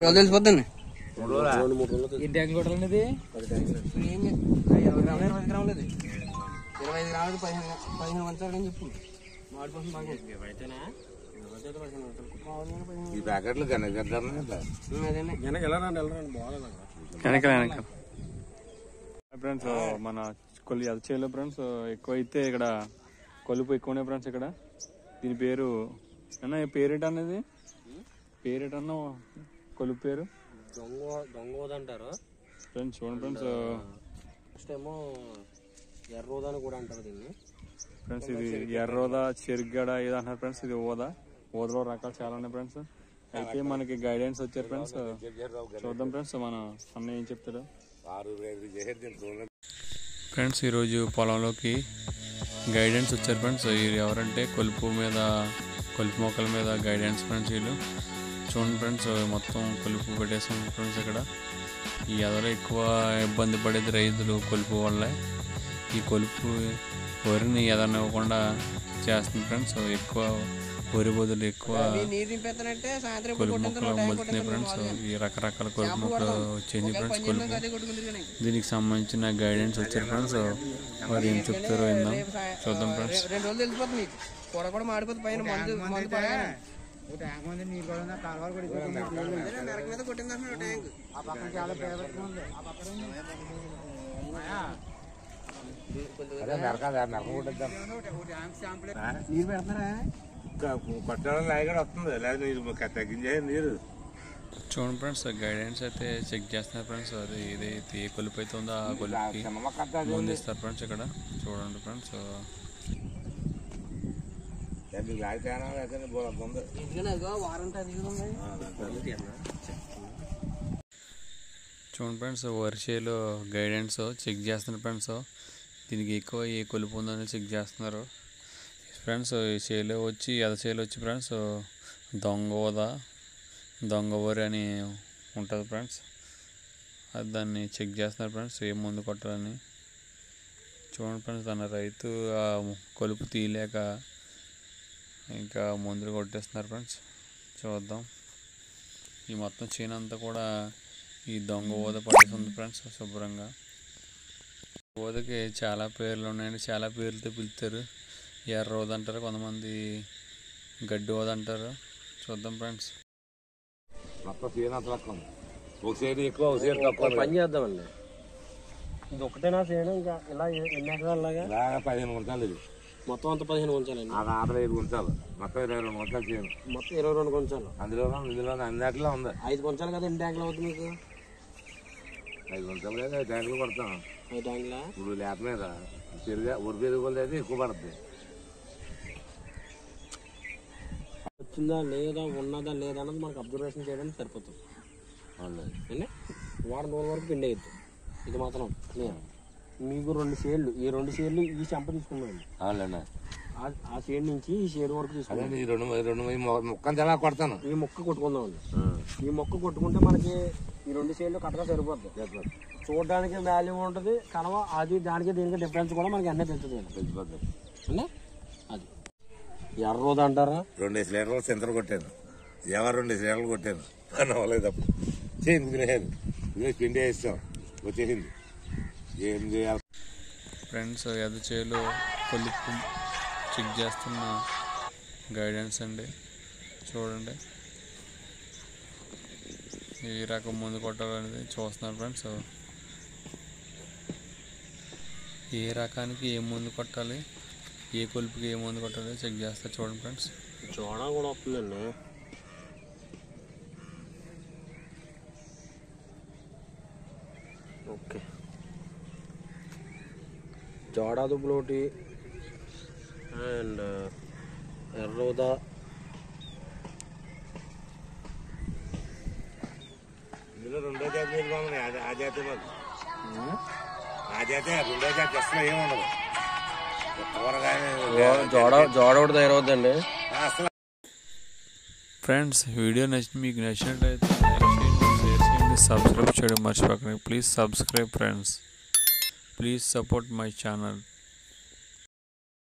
రోజులు తెలిసిపోద్దండి రెండు మూడు రోజులు ఎన్ని ట్యాంకులు కొట్టాలండి ఇది ఏం చేస్తాం? ఇరవై గ్రాములు ఇరవై ఐదు గ్రాములు ఇది. ఇరవై ఐదు గ్రాములు పదిహేను పదిహేను వంచాలని చెప్పు మాడి కోసం బాగా ఈ ప్యాకెట్లు కనెక్టర్ అదేనే వెనక ఎలా రండి వెళ్ళరండి బాగాలేదు వెనక వెనక ఫ్రెండ్స్ మన కొలి అది చేయలేదు ఫ్రెండ్స్ ఎక్కువ అయితే ఇక్కడ కొలుపు ఎక్కువనే ఫ్రెండ్స్ ఇక్కడ దీని పేరు అన్న ఈ పేరేట అనేది పేరేటన్నా కొలుపు పేరు దొంగ దొంగ అంటారు ఫ్రెండ్స్ చూడండి ఫ్రెండ్స్ నెక్స్ట్ ఏమో ఎర్రోద అని కూడా అంటారు దీన్ని ఫ్రెండ్స్ ఇది ఎర్రోద చెరుగడ ఇది అంటారు ఫ్రెండ్స్ ఇది ఓదా ఓదలో రకాలు చాలా ఉన్నాయి ఫ్రెండ్స్ అయితే మనకి గైడెన్స్ వచ్చారు ఫ్రెండ్స్ చూద్దాం ఫ్రెండ్స్ మన అన్న ఏం చెప్తాడు ఆరు ఐదు చేసేది దీంట్లో ఫ్రెండ్స్ ఈరోజు పొలంలోకి గైడెన్స్ వచ్చారు ఫ్రెండ్స్ వీరు ఎవరంటే కొలుపు మీద కొలుపు మొక్కల మీద గైడెన్స్ ఫ్రెండ్స్ వీళ్ళు చూడండి ఫ్రెండ్స్ మొత్తం కొలుపు పెట్టేసాం ఫ్రెండ్స్ ఇక్కడ ఈ ఎదలో ఎక్కువ ఇబ్బంది పడేది రైతులు కొలుపు వల్లే ఈ కొలుపు వరిని ఎదనివ్వకుండా చేస్తుంది ఫ్రెండ్స్ ఎక్కువ వరి బదులు ఎక్కువ నీరు దింపేస్తానంటే సాయంత్రం ఇప్పుడు కొలుపు కొట్టిన మొక్కలు తర్వాత మొలుతున్నాయి ఫ్రెండ్స్ ఈ రకరకాల కొలుపు మొక్కలు వచ్చింది ఫ్రెండ్స్ కొలుపు అదే కొట్టుకుంటుంది కానీ దీనికి సంబంధించిన గైడెన్స్ వచ్చారు ఫ్రెండ్స్ వారు ఏం చెప్తారో విందాం చూద్దాం ఫ్రెండ్స్ రెండు రోజులు తెలిసిపోతుంది మీకు కూర కూడా మాడిపోతుంది పైన మందు మందు పడగానే అదే మెరక మీద కొట్టింది అంటున్నాడు ట్యాంక్ అదే నరక నరక కొట్టేద్దాం నీరు పెడతారా కొట్టడం లాగా వస్తుంది లేదా నీరు తగ్గించే నీరు చూడండి ఫ్రెండ్స్ గైడెన్స్ అయితే చెక్ చేస్తున్నారు ఫ్రెండ్స్ అది ఇది ఏ కొలుపు అయితే ఉందో ఆ కొలుపుకి చిన్న కట్ట ముందు ఇస్తారు ఫ్రెండ్స్ ఇక్కడ చూడండి ఫ్రెండ్స్ మీకు లాగితేనా అయితే బోలంత ఉంది ఎందుకని అదిగో వారంటీ అది ఇది ఉంది చూడండి ఫ్రెండ్స్ వర్షేలో గైడెన్స్ చెక్ చేస్తున్నారు ఫ్రెండ్స్ దీనికి ఎక్కువ ఏ కొలుపు ఉందని చెక్ చేస్తున్నారు ఫ్రెండ్స్ ఈ చేలో వచ్చి ఎద చేలో వచ్చి ఫ్రెండ్స్ దొంగ ఓద దొంగ వరి అని ఉంటుంది ఫ్రెండ్స్ అది దాన్ని చెక్ చేస్తున్నారు ఫ్రెండ్స్ ఏ ముందు కొట్టాలని చూడండి ఫ్రెండ్స్ తన రైతు ఆ కొలుపు తీయలేక ఇంకా మందులు కొట్టేస్తున్నారు ఫ్రెండ్స్ చూద్దాం ఈ మొత్తం చేను అంతా కూడా ఈ దొంగ ఊద పడేసి ఉంది ఫ్రెండ్స్ శుభ్రంగా ఊదకి చాలా పేర్లు ఉన్నాయండి చాలా పేర్లతో పిలుస్తారు ఎర్ర ఊద అంటారు కొంతమంది గడ్డి ఊద అంటారు చూద్దాం ఫ్రెండ్స్ మొత్తం సీన్ అంత లెక్క ఉంది ఒక సైడ్ ఎక్కువ ఒక సైడ్ తక్కువ ఒక పని చేద్దామండి ఇది ఒకటేనా చేయడం ఇంకా ఇలా ఎ- ఎన్ని ఎకరాలు లాగా ఇలాగ పదిహేను గుంటాలు ఇది మొత్తం అంతా పదిహేను ఉంచాలండి ఆ ఆటలు ఐదు గుంటాలు మొత్తం ఇరవై రెండు గుంటాలు చేయను మొత్తం ఇరవై రెండు కొంచాలు అందులో ఇందులో అన్నిట్లో ఉంది ఐదు కొంచాలు కదా ఎన్ని ట్యాంకులు అవుతుంది మీకు ఐదు గుంటాలు కదా ఐదు ట్యాంకులు కొడతాం ఐదు ట్యాంకులా ఇప్పుడు లేత మీద పెరుగా ఉరి పెరుగులు అయితే ఎక్కువ పడుతుంది వచ్చిందా లేదా ఉన్నదా లేదా అన్నది మనకు అబ్జర్వేషన్ చేయడానికి సరిపోతుంది అవును. అంటే వారం రోజుల వరకు పిండి అయ్యింది ఇది మాత్రం నేను మీకు రెండు షేర్లు ఈ రెండు షేర్లు ఈ చెంప తీసుకున్నాను అవునులేండి ఆ- ఆ షేడ్ నుంచి ఈ షేడ్ వరకు అదే తీసుకున్నాను ఈ రెండు ఈ రెండు ఈ మొ- ముక్కని చాలా కొడతాను ఈ మొక్క కొట్టుకుందామండి ఈ మొక్క కొట్టుకుంటే మనకి ఈ రెండు షేడ్లు కరెక్ట్గా సరిపోతుంది చూడడానికి వాల్యూ ఉంటుంది కనవ అది దానికి దీనికి డిఫరెన్స్ కూడా మనకి అన్నీ తెలుస్తుంది తెలిసిపోద్ది అంటే అది ఎర్రోది అంటారా రెండు లీటర్లు చింతలు కొట్టాను ఎవరు రెండు లీటర్లు కొట్టాను అని అవ్వలేదు అప్పుడు చేయింది తినేది ఇదే పిండి వేస్తాం వచ్చేసింది ఏం చేయాలి ఫ్రెండ్స్ ఎద చేలో కొలుపు చెక్ చేస్తున్న గైడెన్స్ అండి చూడండి ఈ రకం ముందు కొట్టాలనేది చూస్తున్నారు ఫ్రెండ్స్ ఏ రకానికి ఏ ముందు కొట్టాలి ఏ కొలుపుకి ఏ ముందు కొట్టాలి చెక్ చేస్తారు చూడండి ఫ్రెండ్స్ జోడ కూడా వస్తుందండి ఓకే జోడా దుబ్బులోటి అండ్ ఎర్రోదా ఇందులో రెండో జాతి నీళ్ళు బాగున్నాయి అది ఆ జాతి మాకు ఆ జాతి రెండో జాతి అసలు ఏముండదు కూరగాయ జోడ జోడ ఒకటి తయారవుద్దండి అసలు ఫ్రెండ్స్ వీడియో నచ్చి మీకు నచ్చినట్లయితే లైక్ చేయండి షేర్ చేయండి సబ్స్క్రైబ్ చేయడం మర్చిపోకండి please subscribe friends please support my channel